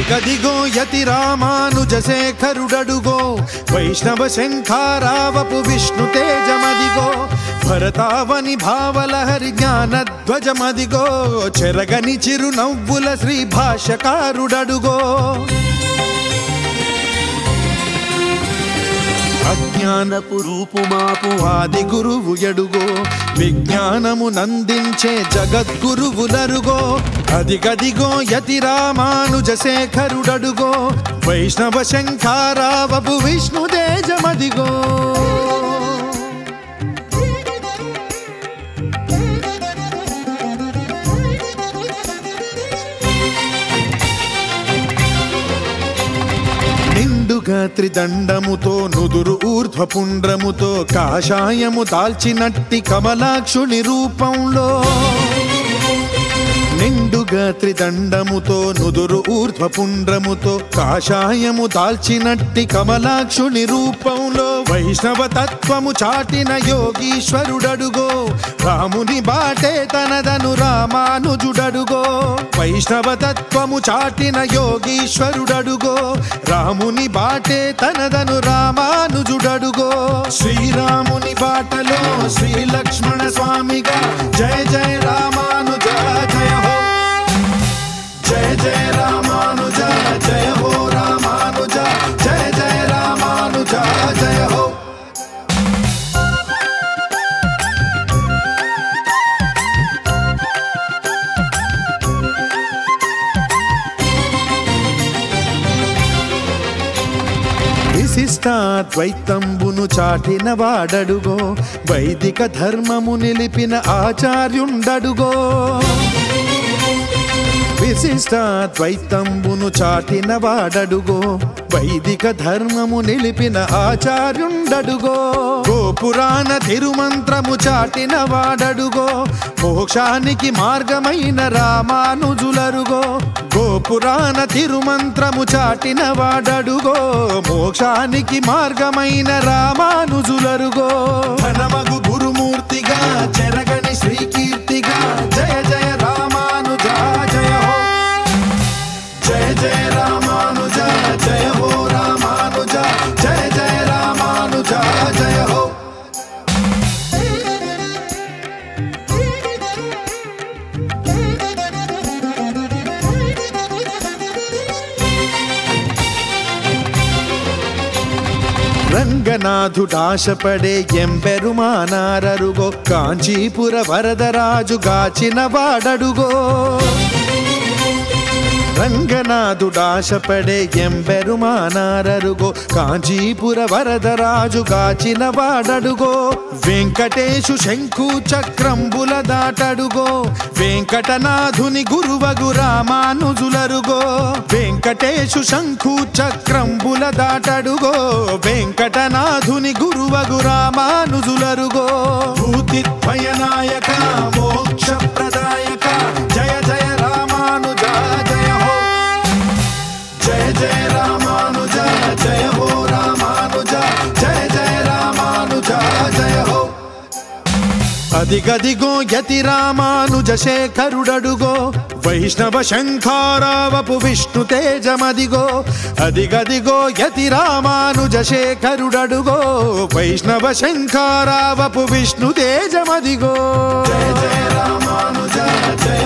అదిగదిగో యతి రామానుజ శేఖరుడడుగో వైష్ణవ శంఖారావపు విష్ణు తేజమదిగో భరతావని భావలహరి జ్ఞానధ్వజమదిగో చెరగని చిరు నవ్వుల శ్రీ భాష్యకారుడడుగో అజ్ఞానపు రూపుమాపు ఆది గురువు ఎడుగో విజ్ఞానము నందించే జగద్గురువులరుగో అదిగదిగో యతి రామానుజ శేఖరుడడుగో వైష్ణవ శంఖారావపు విష్ణు తేజమదిగో నిండుగా త్రిదండముతో నుదురు ఊర్ధ్వపుండ్రముతో కాషాయము దాల్చినట్టి కమలాక్షుని రూపంలో నిండుగా త్రిదండముతో నుదురు ఊర్ధ్వపుండ్రముతో కాషాయము దాల్చినట్టి కమలాక్షుని రూపంలో వైష్ణవ తత్వము చాటిన యోగీశ్వరుడడుగో రాముని బాటే తనదను రామానుజుడడుగో వైష్ణవ తత్వము చాటిన యోగీశ్వరుడడుగో రాముని బాటే తనదను రామానుజుడడుగో శ్రీరాముని బాటలో శ్రీ లక్ష్మణ స్వామిగా జయ జయ రామానుజ జయ హో జయ జయ రామానుజ జయ హో రామానుజ జయ జయ రామానుజ జయ హో విశిష్టాద్వైతంబును చాటిన వాడడుగో వైదిక ధర్మము నిలిపిన ఆచార్యుండడుగో విశిష్టాద్వైతంబును చాటిన వాడడుగో వైదిక ధర్మము నిలిపిన ఆచార్యుండడుగో గోపురాణ తిరుమంత్రము చాటిన వాడడుగో మోక్షానికి మార్గమైన రామానుజులరుగో గోపురాణ తిరుమంత్రము చాటిన వాడడుగో మోక్షానికి మార్గమైన రామానుజులరుగో ధనమగు గురుమూర్తిగా చెరగని శ్రీకీర్తిగా జయ జయ రామానుజ జయ హో జయ జయ రామానుజ జయ హో రామానుజ జయ జయ రామానుజ జయ హో రంగనాథుడాశపడే ఎంపెరుమానారరుగో కాంచీపుర వరదరాజు గాచిన వాడడుగో రంగనాథుడాశపడే ఎంబెరుమానారరుగో కాంచీపుర వరదరాజు గాచిన వాడడుగో వెంకటేశు శంఖు చక్రంబుల దాటడుగో వెంకటనాథుని గురువగు రామానుజులరుగో వెంకటేశు శంఖు చక్రంబుల దాటడుగో వెంకటనాథుని గురువగు రామానుజులరుగో భూతిద్వయనాయక మోక్ష ప్రదాయక జయ జయ రామానుజ జయ హో జయ జయ రామానుజ జయ హో రామానుజ జయ జయ రామానుజ జయ హో అదిగదిగో యతి రామానుజ శేఖరుడడుగో వైష్ణవ శంఖారావపు విష్ణు తేజమదిగో అదిగదిగో యతి రామానుజ శేఖరుడడుగో వైష్ణవ శంఖారావపు విష్ణు తేజమదిగో జయ జయ రామానుజ జయ